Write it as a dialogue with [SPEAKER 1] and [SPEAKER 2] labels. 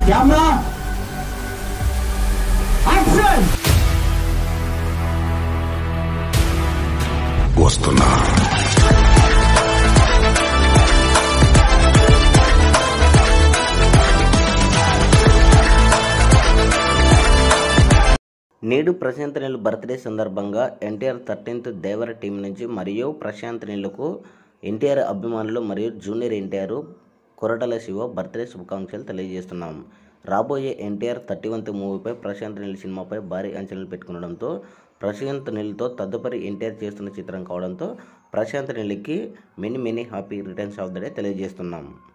[SPEAKER 1] camera action
[SPEAKER 2] వస్తున్నా
[SPEAKER 3] నేడు ప్రశాంత్ నీళ్ళు బర్త్డే సందర్భంగా ఎన్టీఆర్ థర్టీన్త్ దేవర టీం నుంచి మరియు ప్రశాంత్ నీళ్ళకు ఎన్టీఆర్ అభిమానులు మరియు జూనియర్ ఎన్టీఆర్ కొరటల శివ బర్త్డే శుభాకాంక్షలు తెలియజేస్తున్నాం రాబోయే ఎన్టీఆర్ థర్టీ వన్త్ మూవీపై ప్రశాంత్ నీల్ సినిమాపై భారీ అంచనాలు పెట్టుకునడంతో ప్రశాంత్ నీల్తో తదుపరి ఎన్టీఆర్ చేస్తున్న చిత్రం కావడంతో ప్రశాంత్ నీళ్ళకి many many happy returns of the day తెలియజేస్తున్నాం